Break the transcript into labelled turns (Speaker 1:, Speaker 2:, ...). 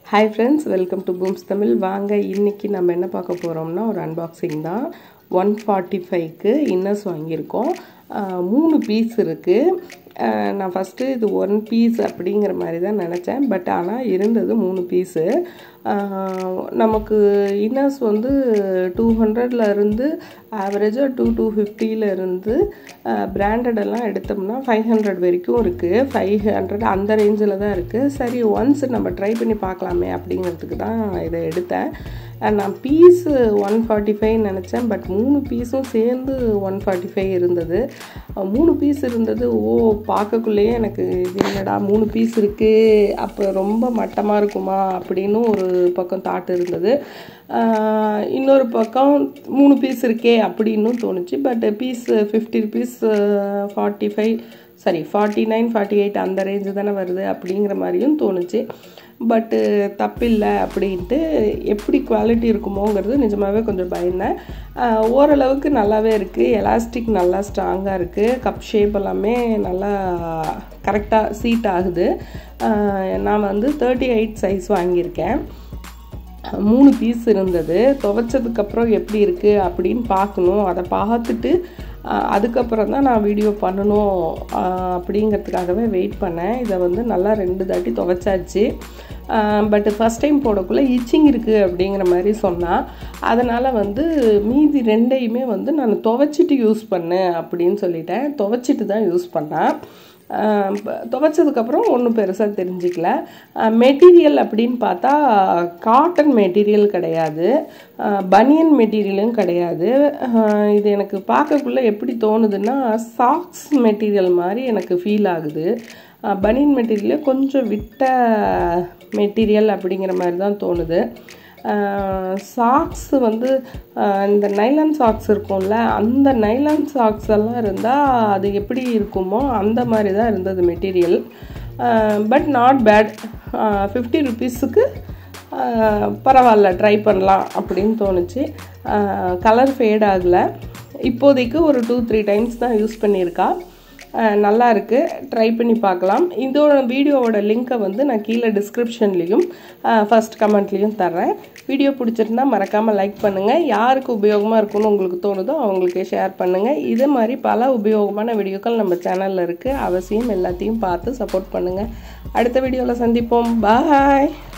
Speaker 1: hi friends welcome to Booms Tamil வாங்க இன்றைக்கி நம்ம என்ன பார்க்க போகிறோம்னா ஒரு அன்பாக்சிங் தான் ஒன் ஃபார்ட்டி ஃபைவ்க்கு இன்னர்ஸ் வாங்கியிருக்கோம் ஆஹ் மூணு பீஸ் இருக்குது நான் ஃபஸ்ட்டு இது ஒன் பீஸ் அப்படிங்கிற மாதிரி தான் நினச்சேன் பட் ஆனால் இருந்தது மூணு பீஸு நமக்கு இன்னர்ஸ் வந்து டூ ஹண்ட்ரட்ல இருந்து ஆவரேஜாக டூ டூ ஃபிஃப்டியிலேருந்து பிராண்டடெல்லாம் எடுத்தோம்னா ஃபைவ் ஹண்ட்ரட் வரைக்கும் இருக்குது ஃபைவ் ஹண்ட்ரட் அந்த ரேஞ்சில் தான் இருக்குது சரி ஒன்ஸ் நம்ம ட்ரை பண்ணி பார்க்கலாமே அப்படிங்கிறதுக்கு தான் இதை எடுத்தேன் நான் பீஸு ஒன் ஃபார்ட்டி ஃபைவ் நினச்சேன் பட் மூணு பீஸும் சேர்ந்து ஒன் ஃபார்ட்டி ஃபைவ் இருந்தது மூணு பீஸ் இருந்தது ஓ பார்க்கக்குள்ளேயே எனக்கு இது என்னடா மூணு பீஸ் இருக்குது அப்போ ரொம்ப மட்டமாக இருக்குமா அப்படின்னு ஒரு பக்கம் தாட் இருந்தது இன்னொரு பக்கம் மூணு பீஸ் இருக்கே அப்படின்னும் தோணுச்சு but piece fifty rupees forty five sorry forty nine forty eight அந்த ரேஞ்சு தானே வருது அப்படிங்கிற மாதிரியும் தோணுச்சு பட்டு தப்பில்லை அப்படின்ட்டு எப்படி குவாலிட்டி இருக்குமோங்கிறது நிஜமாகவே கொஞ்சம் பயந்தேன் ஓரளவுக்கு நல்லாவே இருக்குது எலாஸ்டிக் நல்லா ஸ்ட்ராங்காக இருக்குது கப் ஷேப் எல்லாமே நல்லா கரெக்டாக சீட் ஆகுது நான் வந்து தேர்ட்டி எயிட் சைஸ் வாங்கியிருக்கேன் மூணு பீஸ் இருந்தது துவைச்சதுக்கப்புறம் எப்படி இருக்குது அப்படின்னு பார்க்கணும் அதை பார்த்துட்டு அதுக்கப்புறம் தான் நான் வீடியோ பண்ணணும் அப்படிங்கிறதுக்காகவே வெயிட் பண்ணேன் இதை வந்து நல்லா ரெண்டு தாட்டி துவைச்சாச்சு பட்டு ஃபஸ்ட் டைம் போடக்குள்ளே இச்சிங் இருக்குது அப்படிங்கிற மாதிரி சொன்னால் அதனால் வந்து மீதி ரெண்டையுமே வந்து நான் துவைச்சிட்டு யூஸ் பண்ணேன் அப்படின்னு சொல்லிட்டேன் துவைச்சிட்டு தான் யூஸ் பண்ணேன் துவைச்சதுக்கப்புறம் ஒன்றும் பெருசாக தெரிஞ்சிக்கல மெட்டீரியல் அப்படின்னு பார்த்தா காட்டன் மெட்டீரியல் கிடையாது பனியன் மெட்டீரியலும் கிடையாது இது எனக்கு பார்க்கக்குள்ளே எப்படி தோணுதுன்னா சாக்ஸ் மெட்டீரியல் மாதிரி எனக்கு ஃபீல் ஆகுது பனியன் மெட்டீரியலே கொஞ்சம் விட்ட மெட்டீரியல் அப்படிங்கிற மாதிரி தான் தோணுது சாக்ஸ் வந்து இந்த நைலான் சாக்ஸ் இருக்கும்ல அந்த நைலான் சாக்ஸ் எல்லாம் இருந்தால் அது எப்படி இருக்குமோ அந்த மாதிரி தான் இருந்தது material but not bad fifty ருபீஸுக்கு பரவாயில்ல ட்ரை பண்ணலாம் அப்படின்னு தோணுச்சு கலர் ஃபேட் ஆகலை இப்போதைக்கு ஒரு டூ த்ரீ டைம்ஸ் தான் யூஸ் பண்ணியிருக்கா நல்லா இருக்குது ட்ரை பண்ணி பார்க்கலாம் இதோட வீடியோவோட லிங்க்கை வந்து நான் கீழே டிஸ்கிரிப்ஷன்லேயும் ஃபஸ்ட் கமெண்ட்லேயும் தர்றேன் வீடியோ பிடிச்சிருந்தா மறக்காமல் லைக் பண்ணுங்கள் யாருக்கு உபயோகமாக இருக்குன்னு உங்களுக்கு தோணுதோ அவங்களுக்கே ஷேர் பண்ணுங்கள் இதே மாதிரி பல உபயோகமான வீடியோக்கள் நம்ம சேனலில் இருக்குது அவசியம் எல்லாத்தையும் பார்த்து சப்போர்ட் பண்ணுங்கள் அடுத்த வீடியோவில் சந்திப்போம் பாய்